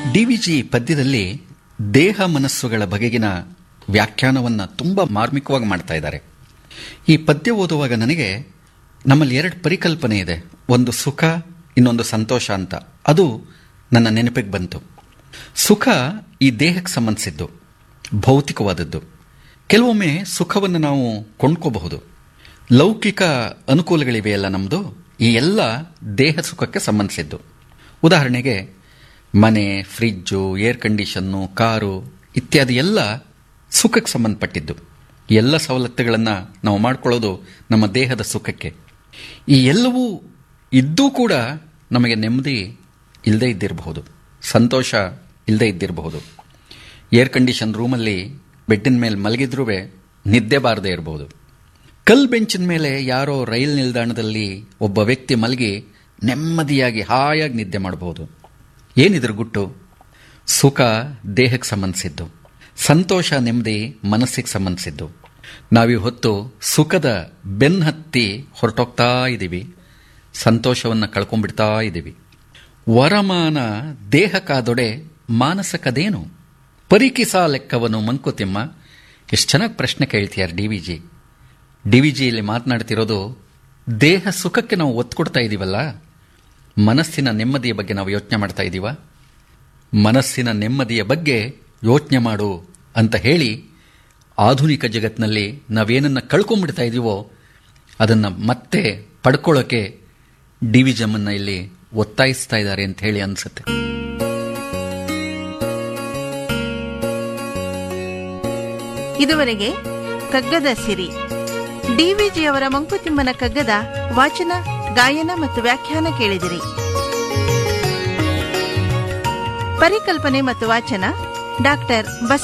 ಡಿವಿಜಿ ಪದ್ಯದಲ್ಲಿ ದೇಹ ಮನಸ್ಸುಗಳ ಬಗೆಗಿನ ವ್ಯಾಖ್ಯಾನವನ್ನು ತುಂಬ ಮಾರ್ಮಿಕವಾಗಿ ಮಾಡ್ತಾ ಇದ್ದಾರೆ ಈ ಪದ್ಯ ಓದುವಾಗ ನನಗೆ ನಮ್ಮಲ್ಲಿ ಎರಡು ಪರಿಕಲ್ಪನೆ ಇದೆ ಒಂದು ಸುಖ ಇನ್ನೊಂದು ಸಂತೋಷ ಅಂತ ಅದು ನನ್ನ ನೆನಪಿಗೆ ಬಂತು ಸುಖ ಈ ದೇಹಕ್ಕೆ ಸಂಬಂಧಿಸಿದ್ದು ಭೌತಿಕವಾದದ್ದು ಕೆಲವೊಮ್ಮೆ ಸುಖವನ್ನು ನಾವು ಕೊಂಡ್ಕೋಬಹುದು ಲೌಕಿಕ ಅನುಕೂಲಗಳಿವೆಯಲ್ಲ ನಮ್ಮದು ಈ ಎಲ್ಲ ದೇಹ ಸುಖಕ್ಕೆ ಸಂಬಂಧಿಸಿದ್ದು ಉದಾಹರಣೆಗೆ ಮನೆ ಫ್ರಿಜ್ಜು ಏರ್ ಕಂಡೀಷನ್ನು ಕಾರು ಇತ್ಯಾದಿ ಎಲ್ಲ ಸುಖಕ್ಕೆ ಸಂಬಂಧಪಟ್ಟಿದ್ದು ಎಲ್ಲ ಸವಲತ್ತುಗಳನ್ನು ನಾವು ಮಾಡ್ಕೊಳ್ಳೋದು ನಮ್ಮ ದೇಹದ ಸುಖಕ್ಕೆ ಈ ಎಲ್ಲವೂ ಇದ್ದೂ ಕೂಡ ನಮಗೆ ನೆಮ್ಮದಿ ಇಲ್ಲದೇ ಇದ್ದಿರಬಹುದು ಸಂತೋಷ ಇಲ್ಲದೇ ಇದ್ದಿರಬಹುದು ಏರ್ ಕಂಡೀಷನ್ ರೂಮಲ್ಲಿ ಬೆಡ್ಡಿನ ಮೇಲೆ ಮಲಗಿದ್ರೂ ನಿದ್ದೆ ಬಾರದೇ ಇರಬಹುದು ಕಲ್ ಬೆಂಚಿನ ಮೇಲೆ ಯಾರೋ ರೈಲ್ ನಿಲ್ದಾಣದಲ್ಲಿ ಒಬ್ಬ ವ್ಯಕ್ತಿ ಮಲಗಿ ನೆಮ್ಮದಿಯಾಗಿ ಹಾಯಾಗಿ ನಿದ್ದೆ ಮಾಡಬಹುದು ಏನಿದ್ರ ಗುಟ್ಟು ಸುಖ ದೇಹಕ್ಕೆ ಸಂಬಂಧಿಸಿದ್ದು ಸಂತೋಷ ನೆಮ್ಮದಿ ಮನಸ್ಸಿಗೆ ಸಂಬಂಧಿಸಿದ್ದು ನಾವೀ ಹೊತ್ತು ಸುಖದ ಬೆನ್ನತ್ತಿ ಹೊರಟೋಗ್ತಾ ಇದ್ದೀವಿ ಸಂತೋಷವನ್ನು ಕಳ್ಕೊಂಡ್ಬಿಡ್ತಾ ಇದ್ದೀವಿ ವರಮಾನ ದೇಹಕ್ಕಾದೊಡೆ ಮಾನಸಕದೇನು ಪರಿಕಿಸ ಲೆಕ್ಕವನು ಮಂಕುತಿಮ್ಮ ಎಷ್ಟು ಚೆನ್ನಾಗಿ ಪ್ರಶ್ನೆ ಕೇಳ್ತೀಯಾರ D V G D V ಜಿಯಲ್ಲಿ ಮಾತನಾಡ್ತಿರೋದು ದೇಹ ಸುಖಕ್ಕೆ ನಾವು ಒತ್ತು ಕೊಡ್ತಾ ಇದ್ದೀವಲ್ಲ ಮನಸ್ಸಿನ ನೆಮ್ಮದಿಯ ಬಗ್ಗೆ ನಾವು ಯೋಚನೆ ಮಾಡ್ತಾ ಇದ್ದೀವ ಮನಸ್ಸಿನ ನೆಮ್ಮದಿಯ ಬಗ್ಗೆ ಯೋಚನೆ ಮಾಡು ಅಂತ ಹೇಳಿ ಆಧುನಿಕ ಜಗತ್ತಿನಲ್ಲಿ ನಾವೇನನ್ನ ಕಳ್ಕೊಂಡ್ಬಿಡ್ತಾ ಇದ್ದೀವೋ ಅದನ್ನು ಮತ್ತೆ ಪಡ್ಕೊಳ್ಳೋಕೆ ಡಿವಿಜಮನ್ನ ಇಲ್ಲಿ ಒತ್ತಾಯಿಸ್ತಾ ಇದ್ದಾರೆ ಅಂತ ಹೇಳಿ ಅನ್ಸುತ್ತೆ ಇದುವರೆಗೆ ಕಗ್ಗದ ಸಿರಿ ಡಿವಿಜಿಯವರ ಮಂಕುತಿಮ್ಮನ ಕಗ್ಗದ ವಾಚನ ಗಾಯನ ಮತ್ತು ವ್ಯಾಖ್ಯಾನ ಕೇಳಿದಿರಿ ಪರಿಕಲ್ಪನೆ ಮತ್ತು ವಾಚನ ಡಾಕ್ಟರ್